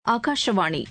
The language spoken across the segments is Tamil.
ஆகாஷவாணி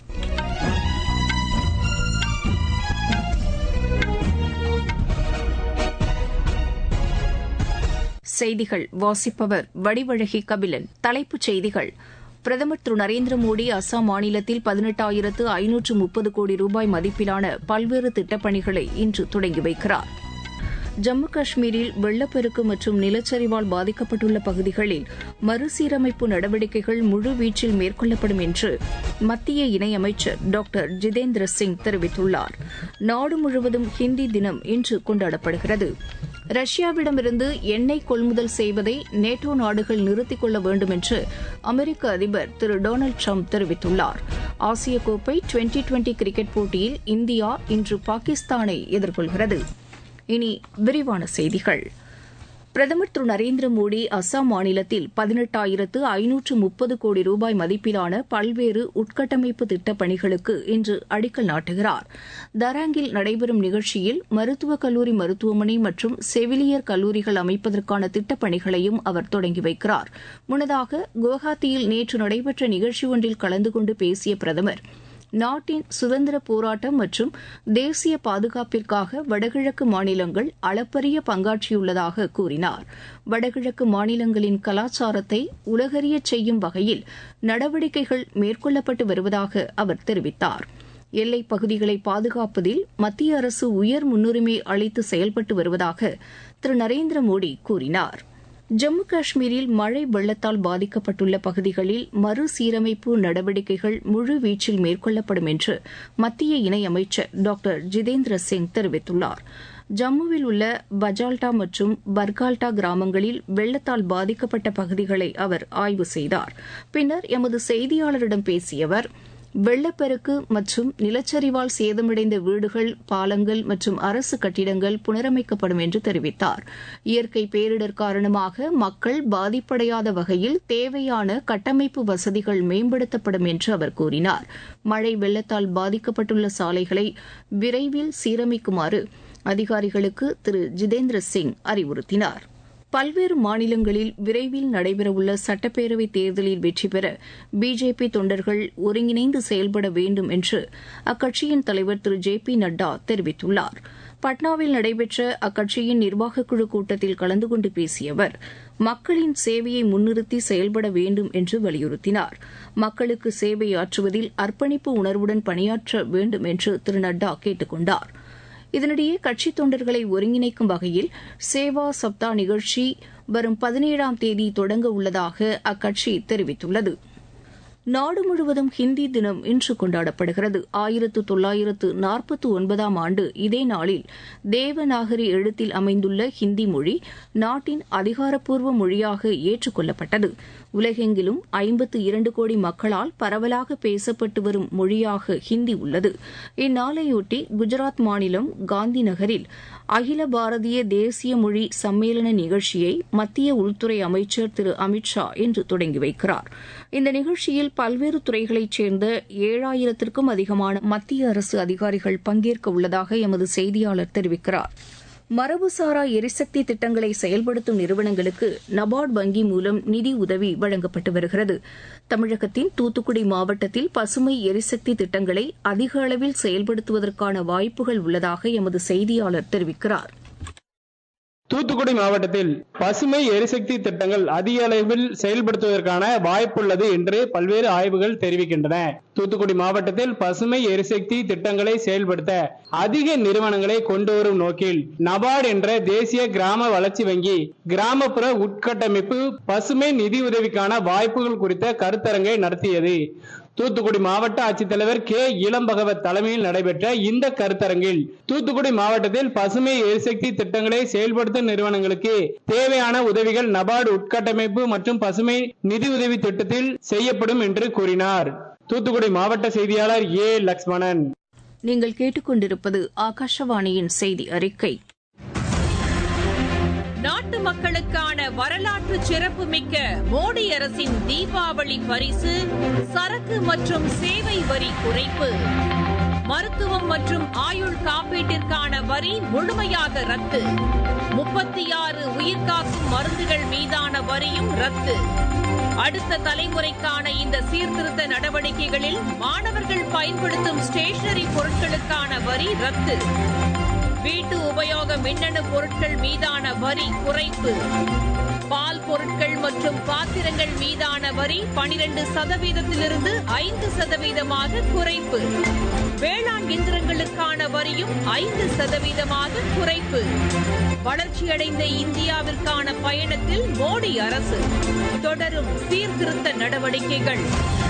செய்திகள் வாசிப்பவர் வடிவழகி கபிலன் தலைப்புச் செய்திகள் பிரதமர் திரு நரேந்திர மோடி அஸ்ஸாம் மாநிலத்தில் பதினெட்டாயிரத்து ஐநூற்று முப்பது கோடி ரூபாய் மதிப்பிலான பல்வேறு திட்டப்பணிகளை இன்று தொடங்கி வைக்கிறார் ஜம்மு காஷ்மீரில் வெள்ளப்பெருக்கு மற்றும் நிலச்சரிவால் பாதிக்கப்பட்டுள்ள பகுதிகளில் மறுசீரமைப்பு நடவடிக்கைகள் முழுவீச்சில் மேற்கொள்ளப்படும் என்று மத்திய இணையமைச்சர் டாக்டர் ஜிதேந்திர சிங் தெரிவித்துள்ளார் நாடு முழுவதும் ஹிந்தி தினம் இன்று கொண்டாடப்படுகிறது ரஷ்யாவிடமிருந்து எண்ணெய் கொள்முதல் செய்வதை நேட்டோ நாடுகள் நிறுத்திக் கொள்ள வேண்டும் என்று அமெரிக்க அதிபர் திரு டொனால்டு ட்ரம்ப் தெரிவித்துள்ளார் ஆசிய கோப்பை டுவெண்டி டுவெண்டி கிரிக்கெட் போட்டியில் இந்தியா இன்று பாகிஸ்தானை எதிர்கொள்கிறது இனி விரிவான செய்திகள் பிரதமர் திரு நரேந்திர மோடி அஸ்ஸாம் மாநிலத்தில் பதினெட்டாயிரத்து ஐநூற்று முப்பது கோடி ரூபாய் மதிப்பிலான பல்வேறு உட்கட்டமைப்பு திட்டப் பணிகளுக்கு இன்று அடிக்கல் நாட்டுகிறார் தராங்கில் நடைபெறும் நிகழ்ச்சியில் மருத்துவக் கல்லூரி மருத்துவமனை மற்றும் செவிலியர் கல்லூரிகள் அமைப்பதற்கான திட்டப் பணிகளையும் அவர் தொடங்கி வைக்கிறார் முன்னதாக குவஹாத்தியில் நேற்று நடைபெற்ற நிகழ்ச்சி ஒன்றில் கலந்து கொண்டு பேசிய பிரதமர் நாட்டின் சுதந்திர போராட்டம் மற்றும் தேசிய பாதுகாப்பிற்காக வடகிழக்கு மாநிலங்கள் அளப்பரிய பங்காற்றியுள்ளதாக கூறினார் வடகிழக்கு மாநிலங்களின் கலாச்சாரத்தை உலகறியச் செய்யும் வகையில் நடவடிக்கைகள் மேற்கொள்ளப்பட்டு வருவதாக அவர் தெரிவித்தார் எல்லைப் பகுதிகளை பாதுகாப்பதில் மத்திய அரசு உயர் முன்னுரிமை அளித்து செயல்பட்டு வருவதாக திரு நரேந்திர மோடி கூறினார் ஜம்மு காஷ்மீரில் மழை வெள்ளத்தால் பாதிக்கப்பட்டுள்ள பகுதிகளில் மறுசீரமைப்பு நடவடிக்கைகள் முழுவீச்சில் மேற்கொள்ளப்படும் என்று மத்திய இணையமைச்சர் டாக்டர் ஜிதேந்திர சிங் தெரிவித்துள்ளார் ஜம்முவில் உள்ள பஜால்டா மற்றும் பர்கால்டா கிராமங்களில் வெள்ளத்தால் பாதிக்கப்பட்ட பகுதிகளை அவர் ஆய்வு செய்தார் பின்னர் எமது செய்தியாளரிடம் பேசிய அவர் வெள்ளப்பெருக்கு மற்றும் நிலச்சரிவால் சேதமடைந்த வீடுகள் பாலங்கள் மற்றும் அரசு கட்டிடங்கள் புனரமைக்கப்படும் என்று தெரிவித்தார் இயற்கை பேரிடர் காரணமாக மக்கள் பாதிப்படையாத வகையில் தேவையான கட்டமைப்பு வசதிகள் மேம்படுத்தப்படும் என்று அவர் கூறினார் மழை வெள்ளத்தால் பாதிக்கப்பட்டுள்ள சாலைகளை விரைவில் சீரமைக்குமாறு அதிகாரிகளுக்கு திரு ஜிதேந்திர சிங் அறிவுறுத்தினார் பல்வேறு மாநிலங்களில் விரைவில் நடைபெறவுள்ள சட்டப்பேரவை தேர்தலில் வெற்றி பெற பிஜேபி தொண்டர்கள் ஒருங்கிணைந்து செயல்பட வேண்டும் என்று அக்கட்சியின் தலைவர் திரு ஜே பி நட்டா தெரிவித்துள்ளார் பட்னாவில் நடைபெற்ற அக்கட்சியின் நிர்வாகக்குழு கூட்டத்தில் கலந்து கொண்டு பேசிய அவர் மக்களின் சேவையை முன்னிறுத்தி செயல்பட வேண்டும் என்று வலியுறுத்தினார் மக்களுக்கு சேவையாற்றுவதில் அர்ப்பணிப்பு உணர்வுடன் பணியாற்ற வேண்டும் என்று திரு நட்டா கேட்டுக் கொண்டாா் இதனிடையே கட்சித் தொண்டர்களை ஒருங்கிணைக்கும் வகையில் சேவா சப்தா நிகழ்ச்சி வரும் பதினேழாம் தேதி தொடங்க உள்ளதாக அக்கட்சி தெரிவித்துள்ளது நாடு முழுவதும் ஹிந்தி தினம் இன்று கொண்டாடப்படுகிறது ஆயிரத்து தொள்ளாயிரத்து நாற்பத்தி ஒன்பதாம் ஆண்டு இதே நாளில் தேவநாகரி எழுத்தில் அமைந்துள்ள ஹிந்தி மொழி நாட்டின் அதிகாரப்பூர்வ மொழியாக ஏற்றுக்கொள்ளப்பட்டது உலகெங்கிலும் ஐம்பத்து இரண்டு கோடி மக்களால் பரவலாக பேசப்பட்டு வரும் மொழியாக ஹிந்தி உள்ளது இந்நாளையொட்டி குஜராத் மாநிலம் காந்தி நகரில் அகில பாரதிய தேசிய மொழி சம்மேளன நிகழ்ச்சியை மத்திய உள்துறை அமைச்சர் திரு அமித் ஷா இன்று தொடங்கி வைக்கிறார் இந்த நிகழ்ச்சியில் பல்வேறு துறைகளைச் சேர்ந்த ஏழாயிரத்திற்கும் அதிகமான மத்திய அரசு அதிகாரிகள் பங்கேற்க உள்ளதாக எமது செய்தியாளர் தெரிவிக்கிறார் மரபுசாரா எரிசக்தி திட்டங்களை செயல்படுத்தும் நிறுவனங்களுக்கு நபார்டு வங்கி மூலம் நிதி உதவி வழங்கப்பட்டு வருகிறது தமிழகத்தின் தூத்துக்குடி மாவட்டத்தில் பசுமை எரிசக்தி திட்டங்களை அதிக அளவில் செயல்படுத்துவதற்கான வாய்ப்புகள் உள்ளதாக எமது செய்தியாளர் தெரிவிக்கிறார் தூத்துக்குடி மாவட்டத்தில் பசுமை எரிசக்தி திட்டங்கள் அதிக அளவில் செயல்படுத்துவதற்கான வாய்ப்புள்ளது என்று பல்வேறு ஆய்வுகள் தெரிவிக்கின்றன தூத்துக்குடி மாவட்டத்தில் பசுமை எரிசக்தி திட்டங்களை செயல்படுத்த அதிக நிறுவனங்களை கொண்டு வரும் நோக்கில் நபார்டு என்ற தேசிய கிராம வளர்ச்சி வங்கி கிராமப்புற உட்கட்டமைப்பு பசுமை நிதி உதவிக்கான வாய்ப்புகள் குறித்த கருத்தரங்கை நடத்தியது தூத்துக்குடி மாவட்ட ஆட்சித்தலைவர் கே இளம்பகவத் தலைமையில் நடைபெற்ற இந்த கருத்தரங்கில் தூத்துக்குடி மாவட்டத்தில் பசுமை எரிசக்தி திட்டங்களை செயல்படுத்தும் நிறுவனங்களுக்கு தேவையான உதவிகள் நபார்டு உட்கட்டமைப்பு மற்றும் பசுமை நிதி உதவி திட்டத்தில் செய்யப்படும் என்று கூறினார் தூத்துக்குடி மாவட்ட செய்தியாளர் ஏ லக்ஷ்மணன் நீங்கள் கேட்டுக்கொண்டிருப்பது ஆகாஷவாணியின் செய்தி அறிக்கை நாட்டு மக்களுக்கான வரலாற்று சிறப்புமிக்க மோடி அரசின் தீபாவளி பரிசு சரக்கு மற்றும் சேவை வரி குறைப்பு மருத்துவம் மற்றும் ஆயுள் காப்பீட்டிற்கான வரி முழுமையாக ரத்து முப்பத்தி ஆறு உயிர்காக்கும் மருந்துகள் மீதான வரியும் ரத்து அடுத்த தலைமுறைக்கான இந்த சீர்திருத்த நடவடிக்கைகளில் மாணவர்கள் பயன்படுத்தும் ஸ்டேஷனரி பொருட்களுக்கான வரி ரத்து வீட்டு உபயோக மின்னணு பொருட்கள் மீதான வரி குறைப்பு பால் பொருட்கள் மற்றும் பாத்திரங்கள் மீதான வரி பனிரெண்டு சதவீதத்திலிருந்து ஐந்து சதவீதமாக குறைப்பு வேளாண் இயந்திரங்களுக்கான வரியும் ஐந்து சதவீதமாக குறைப்பு வளர்ச்சியடைந்த இந்தியாவிற்கான பயணத்தில் மோடி அரசு தொடரும் சீர்திருத்த நடவடிக்கைகள்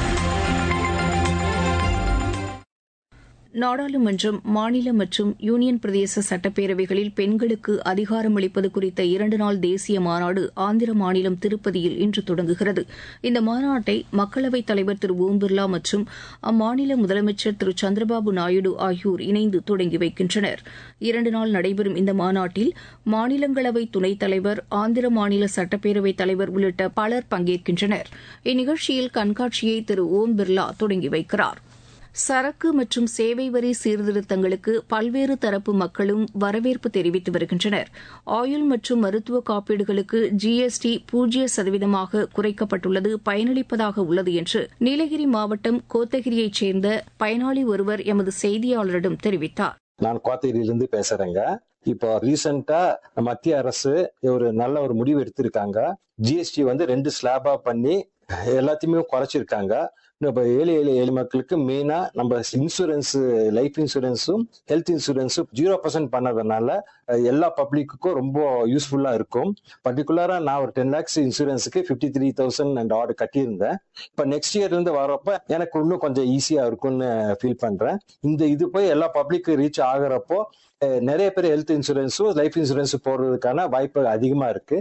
நாடாளுமன்றம் மாநில மற்றும் யூனியன் பிரதேச சட்டப்பேரவைகளில் பெண்களுக்கு அதிகாரம் அளிப்பது குறித்த இரண்டு நாள் தேசிய மாநாடு ஆந்திர மாநிலம் திருப்பதியில் இன்று தொடங்குகிறது இந்த மாநாட்டை மக்களவைத் தலைவர் திரு ஓம் பிர்லா மற்றும் அம்மாநில முதலமைச்சர் திரு சந்திரபாபு நாயுடு ஆகியோர் இணைந்து தொடங்கி வைக்கின்றனர் இரண்டு நாள் நடைபெறும் இந்த மாநாட்டில் மாநிலங்களவை துணைத் தலைவர் ஆந்திர மாநில சட்டப்பேரவைத் தலைவர் உள்ளிட்ட பலர் பங்கேற்கின்றனர் இந்நிகழ்ச்சியில் கண்காட்சியை திரு ஓம் பிர்லா தொடங்கி வைக்கிறார் சரக்கு மற்றும் சேவை வரி சீர்திருத்தங்களுக்கு பல்வேறு தரப்பு மக்களும் வரவேற்பு தெரிவித்து வருகின்றனர் ஆயுள் மற்றும் மருத்துவ காப்பீடுகளுக்கு ஜிஎஸ்டி பூஜ்ய சதவீதமாக குறைக்கப்பட்டுள்ளது பயனளிப்பதாக உள்ளது என்று நீலகிரி மாவட்டம் கோத்தகிரியைச் சேர்ந்த பயனாளி ஒருவர் எமது செய்தியாளரிடம் தெரிவித்தார் நான் கோத்தகிரியிலிருந்து பேசுறேங்க இப்போ ரீசெண்டா மத்திய அரசு ஒரு நல்ல ஒரு முடிவு எடுத்திருக்காங்க ஜிஎஸ்டி வந்து ரெண்டு ஸ்லாபா பண்ணி எல்லாத்தையுமே குறைச்சிருக்காங்க இப்போ ஏழை ஏழை ஏழை மக்களுக்கு மெயினா நம்ம இன்சூரன்ஸ் லைஃப் இன்சூரன்ஸும் ஹெல்த் இன்சூரன்ஸும் ஜீரோ பர்சன்ட் பண்ணதுனால எல்லா பப்ளிக்குக்கும் ரொம்ப யூஸ்ஃபுல்லா இருக்கும் பர்டிகுலரா நான் ஒரு டென் லேக்ஸ் இன்சூரன்ஸுக்கு fifty three thousand and order கட்டியிருந்தேன் இப்போ நெக்ஸ்ட் இயர்ல இருந்து வரப்ப எனக்கு இன்னும் கொஞ்சம் ஈஸியா இருக்கும்னு ஃபீல் பண்றேன் இந்த இது போய் எல்லா பப்ளிக்கு ரீச் ஆகுறப்போ நிறைய பேர் ஹெல்த் இன்சூரன்ஸும் லைஃப் இன்சூரன்ஸும் போடுறதுக்கான வாய்ப்பு அதிகமா இருக்கு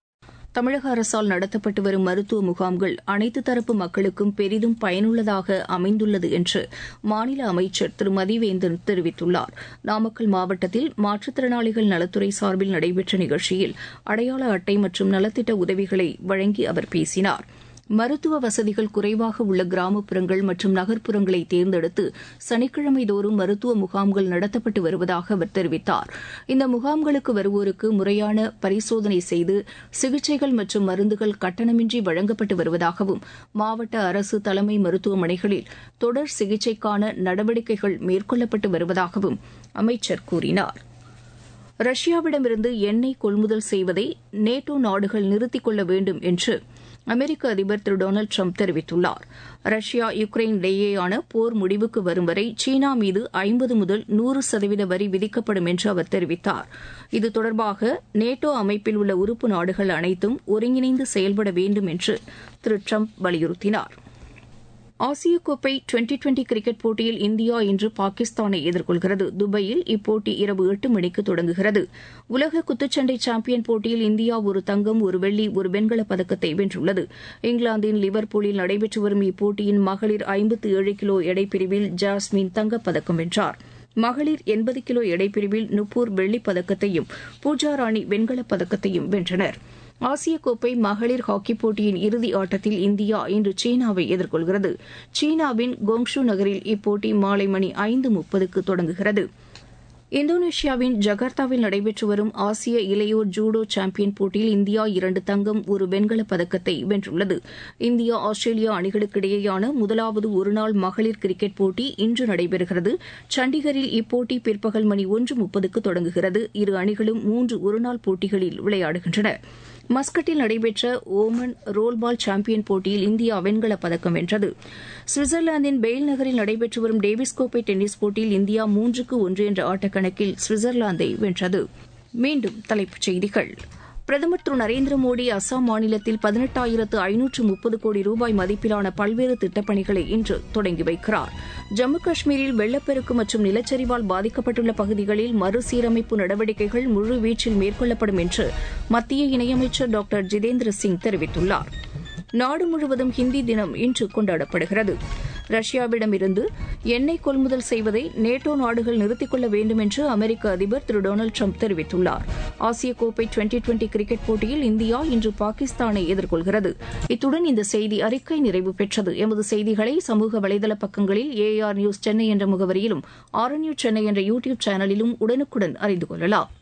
தமிழக அரசால் நடத்தப்பட்டு வரும் மருத்துவ முகாம்கள் அனைத்து தரப்பு மக்களுக்கும் பெரிதும் பயனுள்ளதாக அமைந்துள்ளது என்று மாநில அமைச்சர் திரு மதிவேந்தன் தெரிவித்துள்ளார் நாமக்கல் மாவட்டத்தில் மாற்றுத்திறனாளிகள் நலத்துறை சார்பில் நடைபெற்ற நிகழ்ச்சியில் அடையாள அட்டை மற்றும் நலத்திட்ட உதவிகளை வழங்கி அவர் பேசினார் மருத்துவ வசதிகள் குறைவாக உள்ள கிராமப்புறங்கள் மற்றும் நகர்ப்புறங்களை தேர்ந்தெடுத்து சனிக்கிழமை தோறும் மருத்துவ முகாம்கள் நடத்தப்பட்டு வருவதாக அவர் தெரிவித்தார் இந்த முகாம்களுக்கு வருவோருக்கு முறையான பரிசோதனை செய்து சிகிச்சைகள் மற்றும் மருந்துகள் கட்டணமின்றி வழங்கப்பட்டு வருவதாகவும் மாவட்ட அரசு தலைமை மருத்துவமனைகளில் தொடர் சிகிச்சைக்கான நடவடிக்கைகள் மேற்கொள்ளப்பட்டு வருவதாகவும் அமைச்சர் கூறினார் ரஷ்யாவிடமிருந்து எண்ணெய் கொள்முதல் செய்வதை நேட்டோ நாடுகள் நிறுத்திக் கொள்ள வேண்டும் என்று அமெரிக்க அதிபர் திரு டொனால்டு ட்ரம்ப் தெரிவித்துள்ளார் ரஷ்யா யுக்ரைன் இடையேயான போர் முடிவுக்கு வரும் வரை சீனா மீது ஐம்பது முதல் நூறு சதவீத வரி விதிக்கப்படும் என்று அவர் தெரிவித்தார் இது தொடர்பாக நேட்டோ அமைப்பில் உள்ள உறுப்பு நாடுகள் அனைத்தும் ஒருங்கிணைந்து செயல்பட வேண்டும் என்று திரு ட்ரம்ப் வலியுறுத்தினார் ஆசிய கோப்பை டுவெண்டி டுவெண்டி கிரிக்கெட் போட்டியில் இந்தியா இன்று பாகிஸ்தானை எதிர்கொள்கிறது துபாயில் இப்போட்டி இரவு எட்டு மணிக்கு தொடங்குகிறது உலக குத்துச்சண்டை சாம்பியன் போட்டியில் இந்தியா ஒரு தங்கம் ஒரு வெள்ளி ஒரு வெண்கலப் பதக்கத்தை வென்றுள்ளது இங்கிலாந்தின் லிவர்பூலில் நடைபெற்று வரும் இப்போட்டியின் மகளிர் ஐம்பத்து ஏழு கிலோ எடைப்பிரிவில் ஜாஸ்மின் தங்கப்பதக்கம் வென்றார் மகளிர் எண்பது கிலோ எடைப்பிரிவில் நுப்பூர் வெள்ளிப் பதக்கத்தையும் பூஜா ராணி வெண்கலப் பதக்கத்தையும் வென்றனா் ஆசிய கோப்பை மகளிர் ஹாக்கி போட்டியின் இறுதி ஆட்டத்தில் இந்தியா இன்று சீனாவை எதிர்கொள்கிறது சீனாவின் கோங்ஷு நகரில் இப்போட்டி மாலை மணி ஐந்து முப்பதுக்கு தொடங்குகிறது இந்தோனேஷியாவின் ஜகார்த்தாவில் நடைபெற்று வரும் ஆசிய இளையோர் ஜூடோ சாம்பியன் போட்டியில் இந்தியா இரண்டு தங்கம் ஒரு வெண்கலப் பதக்கத்தை வென்றுள்ளது இந்தியா ஆஸ்திரேலியா அணிகளுக்கிடையேயான முதலாவது ஒருநாள் மகளிர் கிரிக்கெட் போட்டி இன்று நடைபெறுகிறது சண்டிகரில் இப்போட்டி பிற்பகல் மணி ஒன்று முப்பதுக்கு தொடங்குகிறது இரு அணிகளும் மூன்று ஒருநாள் போட்டிகளில் விளையாடுகின்றன மஸ்கட்டில் நடைபெற்ற ஓமன் ரோல்பால் சாம்பியன் போட்டியில் இந்தியா வெண்கலப் பதக்கம் வென்றது சுவிட்சர்லாந்தின் பெயில் நகரில் நடைபெற்று வரும் டேவிஸ் கோப்பை டென்னிஸ் போட்டியில் இந்தியா மூன்றுக்கு ஒன்று என்ற ஆட்டக்கணக்கில் சுவிட்சர்லாந்தை வென்றது மீண்டும் தலைப்புச் செய்திகள் பிரதமர் திரு நரேந்திர மோடி அசாம் மாநிலத்தில் பதினெட்டாயிரத்து ஐநூற்று முப்பது கோடி ரூபாய் மதிப்பிலான பல்வேறு திட்டப்பணிகளை இன்று தொடங்கி வைக்கிறார் ஜம்மு காஷ்மீரில் வெள்ளப்பெருக்கு மற்றும் நிலச்சரிவால் பாதிக்கப்பட்டுள்ள பகுதிகளில் மறுசீரமைப்பு நடவடிக்கைகள் முழுவீச்சில் மேற்கொள்ளப்படும் என்று மத்திய இணையமைச்சர் டாக்டர் ஜிதேந்திர சிங் தெரிவித்துள்ளார் நாடு முழுவதும் ஹிந்தி தினம் இன்று கொண்டாடப்படுகிறது ரஷ்யாவிடமிருந்து எண்ணெய் கொள்முதல் செய்வதை நேட்டோ நாடுகள் நிறுத்திக் கொள்ள வேண்டும் என்று அமெரிக்க அதிபர் திரு டொனால்டு ட்ரம்ப் தெரிவித்துள்ளார் ஆசிய கோப்பை டுவெண்டி டுவெண்டி கிரிக்கெட் போட்டியில் இந்தியா இன்று பாகிஸ்தானை எதிர்கொள்கிறது இத்துடன் இந்த செய்தி அறிக்கை நிறைவு பெற்றது எமது செய்திகளை சமூக வலைதள பக்கங்களில் ஏஆர் நியூஸ் சென்னை என்ற முகவரியிலும் ஆர் சென்னை என்ற யூ டியூப் சேனலிலும் உடனுக்குடன் அறிந்து கொள்ளலாம்